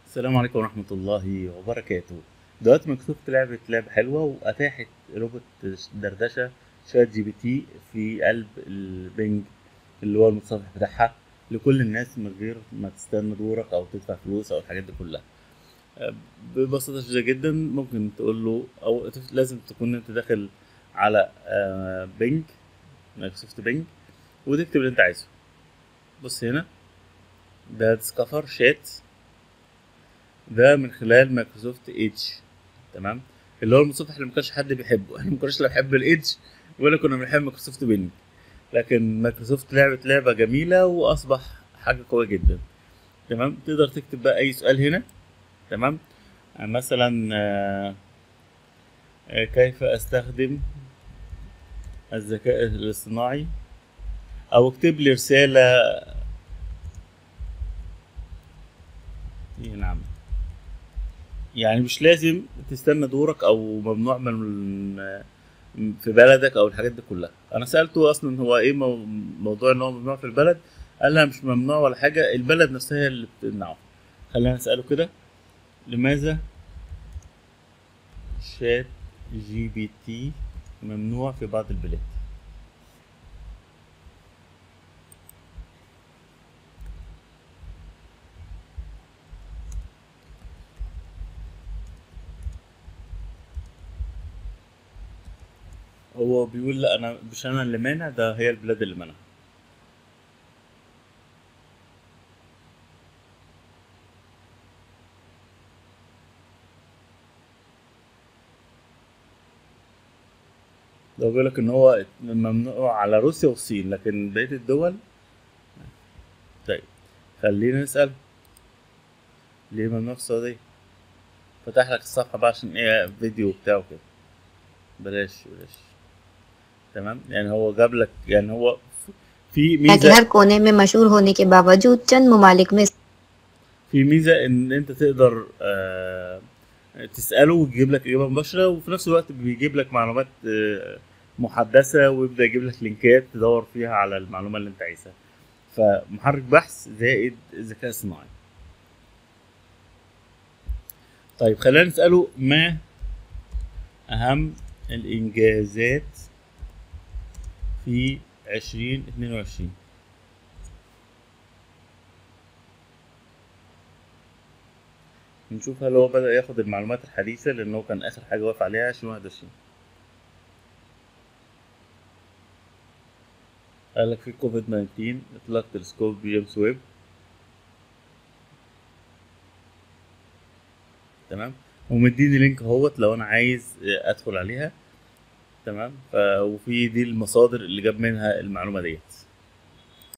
السلام عليكم ورحمة الله وبركاته دلوقتي مايكروسوفت لعبت لعبة حلوة وأتاحت روبوت دردشة شات جي بي تي في قلب البنج اللي هو المتصفح بتاعها لكل الناس من غير ما تستنى دورك أو تدفع فلوس أو الحاجات دي كلها أه، ببساطة شديدة جدا ممكن تقول له أو تف- لازم تكون أنت داخل على أه، بنج مايكروسوفت بنج وتكتب اللي أنت عايزه بص هنا ده ديسكفر شات ده من خلال مايكروسوفت ايدج تمام اللي هو المتصفح اللي ما كانش حد بيحبه احنا ما كناش لا بنحب الايدج ولا كنا بنحب مايكروسوفت بينج لكن مايكروسوفت لعبت لعبه جميله واصبح حاجه قويه جدا تمام تقدر تكتب بقى اي سؤال هنا تمام آه، مثلا آه، آه، كيف استخدم الذكاء الاصطناعي او اكتب لي رساله إيه نعم يعني مش لازم تستنى دورك او ممنوع من في بلدك او الحاجات دي كلها انا سالته اصلا هو ايه مو- موضوع ان هو ممنوع في البلد قال لها مش ممنوع ولا حاجه البلد نفسها هي اللي بتمنعه خلينا نساله كده لماذا شات جي بي تي ممنوع في بعض البلاد هو بيقول لا انا مش انا اللي مانع ده هي البلاد اللي منع لو بيقول لك ان هو ممنوع على روسيا والصين لكن بقيه الدول طيب خلينا نسال ليه ممنوع في السعوديه فتح لك الصفحه بقى عشان ايه فيديو بتاعه كده بلاش بلاش تمام يعني هو جاب لك يعني هو في कि ميزه हर कोने में मशहूर होने के बावजूद चंद ममालिक में في ميزه ان انت تقدر آه، تساله ويجيب لك اجابه مباشره وفي نفس الوقت بيجيب لك معلومات آه، محدثه ويبدا يجيب لك لينكات تدور فيها على المعلومه اللي انت عايزها فمحرك بحث زائد ذكاء صناعي طيب خلينا نساله ما اهم الانجازات في 2022 نشوف هل هو بدأ ياخد المعلومات الحديثة لأن هو كان آخر حاجة واقف عليها 2021 قال لك في كوفيد 19 إطلاق تلسكوب جيمس ويب تمام ومديني لينك اهوت لو أنا عايز أدخل عليها تمام ف... وفي دي المصادر اللي جاب منها المعلومة ديت